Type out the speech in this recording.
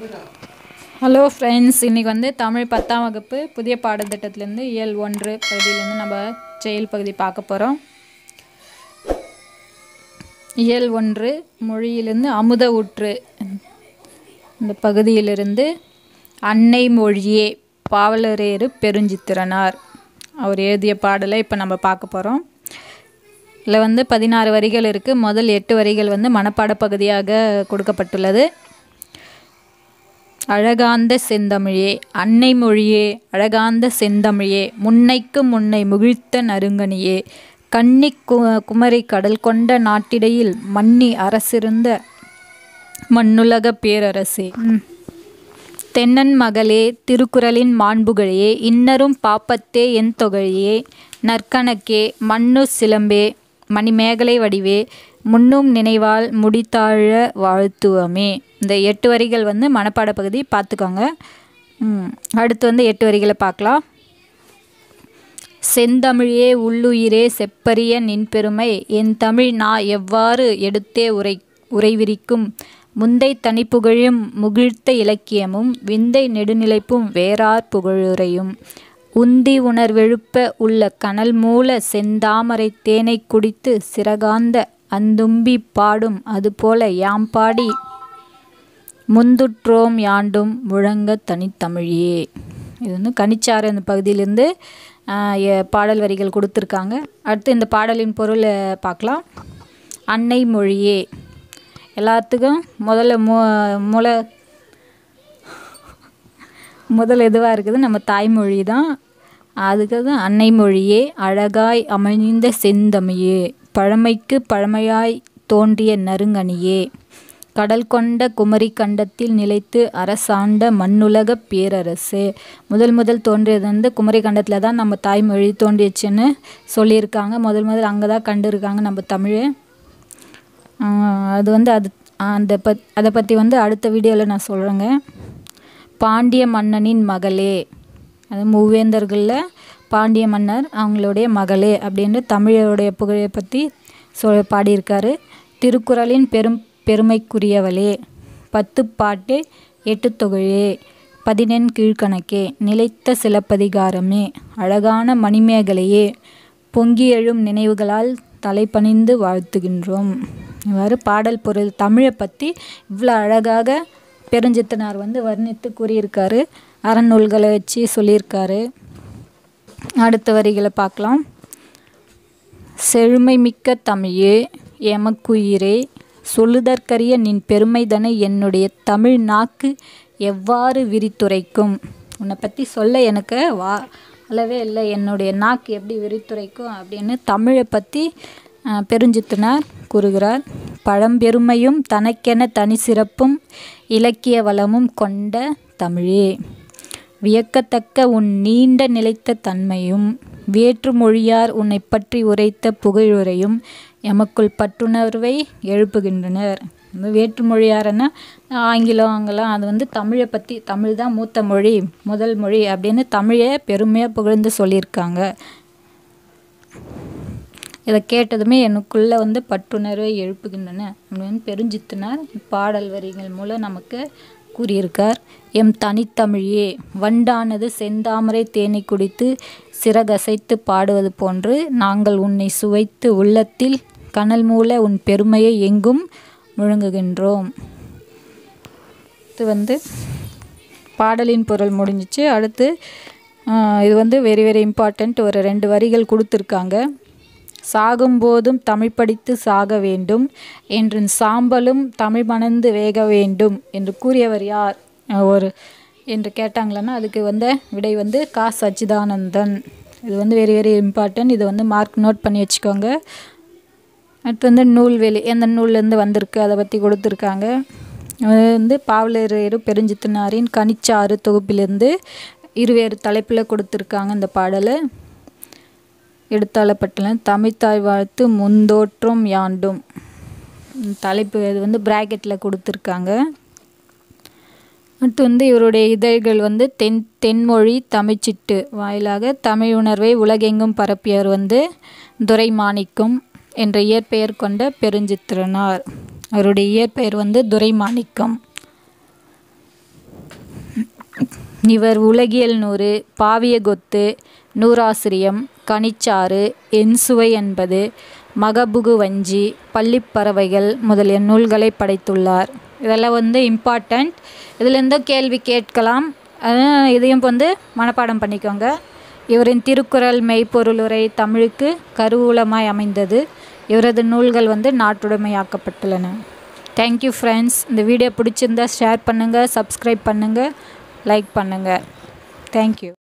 Hello friends இன்றைக்கி வந்து தமிழ் பத்தாம் வகுப்பு புதிய பாடத்திட்டத்திலேருந்து இயல் ஒன்று பகுதியிலேருந்து நம்ம செயல் பகுதி பார்க்க போகிறோம் இயல் ஒன்று மொழியிலிருந்து அமுத ஊற்று இந்த பகுதியிலிருந்து அன்னை மொழியே பாவலரேறு பெருஞ்சித்திரனார் அவர் எழுதிய பாடலை இப்போ நம்ம பார்க்க போகிறோம் இதில் வந்து பதினாறு வரிகள் இருக்குது முதல் எட்டு வரிகள் வந்து மனப்பாட பகுதியாக கொடுக்கப்பட்டுள்ளது அழகாந்த செந்தமிழே அன்னை மொழியே அழகாந்த செந்தமிழே முன்னைக்கு முன்னை முகிழ்த்த நறுங்கனியே கன்னி கு குமரி கடல் கொண்ட நாட்டிடையில் மன்னி அரசிருந்த மண்ணுலக பேரரசே ம். தென்னன் மகளே திருக்குறளின் மாண்புகழையே இன்னரும் பாப்பத்தே என் தொகையே நற்கணக்கே மண்ணு சிலம்பே மணிமேகலை வடிவே முன்னும் நினைவால் முடித்தாழ வாழ்த்துவமே இந்த எட்டு வரிகள் வந்து மனப்பாட பகுதி பார்த்துக்கோங்க ம், அடுத்து வந்து எட்டு வரிகளை பார்க்கலாம் செந்தமிழே உள்ளுயிரே செப்பரிய நின் பெருமை என் தமிழ் நான் எவ்வாறு எடுத்தே உரை உரைவிரிக்கும் முந்தை தனிப்புகழும் முகிழ்த்த இலக்கியமும் விந்தை நெடுநிலைப்பும் வேறார் புகழுரையும் உந்தி உணர்வெழுப்ப உள்ள கனல் மூல செந்தாமரை தேனை குடித்து சிறகாந்த அந்தும்பி பாடும் அதுபோல யாம் பாடி முந்துற்றோம் யாண்டும் முழங்க தனித்தமிழியே இது வந்து கனிச்சாறு இந்த பகுதியிலேருந்து ஆஹ், எ- பாடல் வரிகள் கொடுத்துருக்காங்க அடுத்து இந்த பாடலின் பொருள் பார்க்கலாம் அன்னை மொழியே எல்லாத்துக்கும் முதல்ல மூ மூல முதல் எதுவாக இருக்குது நம்ம தாய்மொழி தான் அதுக்கு தான் அன்னை மொழியே அழகாய் அமைந்த செந்தமிழே பழமைக்கு பழமையாய் தோன்றிய நறுங்கனியே கடல் கொண்ட குமரி கண்டத்தில் நிலைத்து அரசாண்ட மண்ணுலக பேரரசு முதல் முதல் தோன்றியது வந்து குமரி கண்டத்தில் தான் நம்ம தாய்மொழி தோன்றியச்சுன்னு சொல்லியிருக்காங்க முதல் முதல் அங்கே தான் கண்டுருக்காங்க நம்ம தமிழ் ஆஹ் அது வந்து அது அந்த பத் அதை பற்றி வந்து அடுத்த வீடியோவில் நான் சொல்கிறேங்க பாண்டிய மன்னனின் மகளே அது மூவேந்தர்களில் பாண்டிய மன்னர் அவங்களுடைய மகளே அப்படின்னு தமிழருடைய புகழை பற்றி சொல் பாடியிருக்காரு திருக்குறளின் பெரும் பெருமைக்குரியவளே பத்து பாட்டு எட்டு தொகையே பதினெண் கீழ்கணக்கே நிலைத்த சிலப்பதிகாரமே அழகான மணிமேகலையே பொங்கி எழும் நினைவுகளால் தலைபணிந்து வாழ்த்துகின்றோம் இவ்வாறு பாடல் பொருள் தமிழை பற்றி இவ்வளோ அழகாக பெருஞ்சித்தனார் வந்து வர்ணித்து கூறியிருக்காரு அறநூல்களை வச்சு சொல்லியிருக்காரு அடுத்த வரிகளை பார்க்கலாம் செழுமை மிக்க தமிழே எமக்குயிரே சொல்லுதற்கரிய நின் பெருமைதனை என்னுடைய தமிழ் நாக்கு எவ்வாறு விரித்துரைக்கும் உன்னை பற்றி சொல்ல எனக்கு வா அளவே இல்லை என்னுடைய நாக்கு எப்படி விரித்துரைக்கும் அப்படின்னு தமிழை பற்றி அஹ், பெருஞ்சித்தனார் கூறுகிறார் பழம்பெருமையும் தனக்கென தனி சிறப்பும் இலக்கிய வளமும் கொண்ட தமிழே வியக்கத்தக்க உன் நீண்ட நிலைத்த தன்மையும் வேற்று மொழியார் உன்னை பற்றி உரைத்த புகழுரையும் எமக்குள் பற்றுணர்வை எழுப்புகின்றனர் இந்த வேற்று மொழியாருன்னா ஆங்கிலம் ஆங்கிலம் அது வந்து தமிழை பற்றி தமிழ் தான் மூத்த மொழி முதல் மொழி அப்படின்னு தமிழை பெருமையாக புகழ்ந்து சொல்லியிருக்காங்க இதை கேட்டதுமே எனக்குள்ளே வந்து பற்றுணர்வை எழுப்புகின்றன அப்படின்னு பெருஞ்சித்தினார் பாடல் வரிகள் மூலம் நமக்கு கூறியிருக்கார் எம் தனித்தமிழே வண்டானது செந்தாமரை தேனை குடித்து சிறகசைத்து பாடுவது போன்று நாங்கள் உன்னை சுவைத்து உள்ளத்தில் கனல் மூல உன் பெருமையை எங்கும் முழங்குகின்றோம் இது வந்து பாடலின் பொருள் முடிஞ்சிச்சு அடுத்து ஆஹ், இது வந்து வெரி வெரி இம்பார்ட்டண்ட் ஒரு ரெண்டு வரிகள் கொடுத்துருக்காங்க சாகும்போதும் தமிழ் படித்து சாக வேண்டும் என்று சாம்பலும் தமிழ் மணந்து வேக வேண்டும் என்று கூறியவர் யார் ஆஹ், ஒரு என்று கேட்டாங்களன்னா அதுக்கு வந்த விடை வந்து கா சச்சிதானந்தன் இது வந்து வெரி வெரி இம்பார்ட்டன்ட் இது வந்து மார்க் நோட் பண்ணி வச்சுக்கோங்க அடுத்து வந்து நூல்வெளி எந்த நூல்லேருந்து வந்திருக்கு அதை பற்றி கொடுத்துருக்காங்க அது வந்து பாவலரேறு பெருஞ்சித்தனாரின் கனிச்சாறு தொகுப்பிலிருந்து இருவேறு தலைப்பில் கொடுத்துருக்காங்க இந்த பாடலை எடுத்தாளப்பட்டல தமிழ்த்தாய் வாழ்த்து முந்தோற்றும் யாண்டும் இந்த தலைப்பு இது வந்து ப்ராக்கெட்டில் கொடுத்துருக்காங்க அடுத்து வந்து இவருடைய இதழ்கள் வந்து தென் தென்மொழி தமிழ்ச்சிட்டு வாயிலாக தமிழ் உணர்வை உலகெங்கும் பரப்பியவர் வந்து துரைமாணிக்கம் என்ற இயற்பெயர் கொண்ட பெருஞ்சித்திரனார் அவருடைய இயற்பெயர் வந்து துரைமாணிக்கம் இவர் உலகியல் நூறு பாவியகொத்து நூறாசிரியம் கனிச்சாறு என்சுவை என்பது மகபுகு வஞ்சி பள்ளிப்பறவைகள் முதலிய நூல்களை படைத்துள்ளார் இதெல்லாம் வந்து இம்பார்ட்டண்ட் இதுலேருந்து கேள்வி கேட்கலாம் அதனால் இதையும் வந்து மனப்பாடம் பண்ணிக்கோங்க இவரின் திருக்குறள் மெய்ப்பொருளுரை தமிழுக்கு கருவூலமாய் அமைந்தது இவரது நூல்கள் வந்து நாட்டுடைமையாக்கப்பட்டுள்ளன தேங்க்யூ ஃப்ரெண்ட்ஸ் இந்த வீடியோ பிடிச்சிருந்தா ஷேர் பண்ணுங்கள் சப்ஸ்கிரைப் பண்ணுங்கள் லைக் பண்ணுங்கள் தேங்க்யூ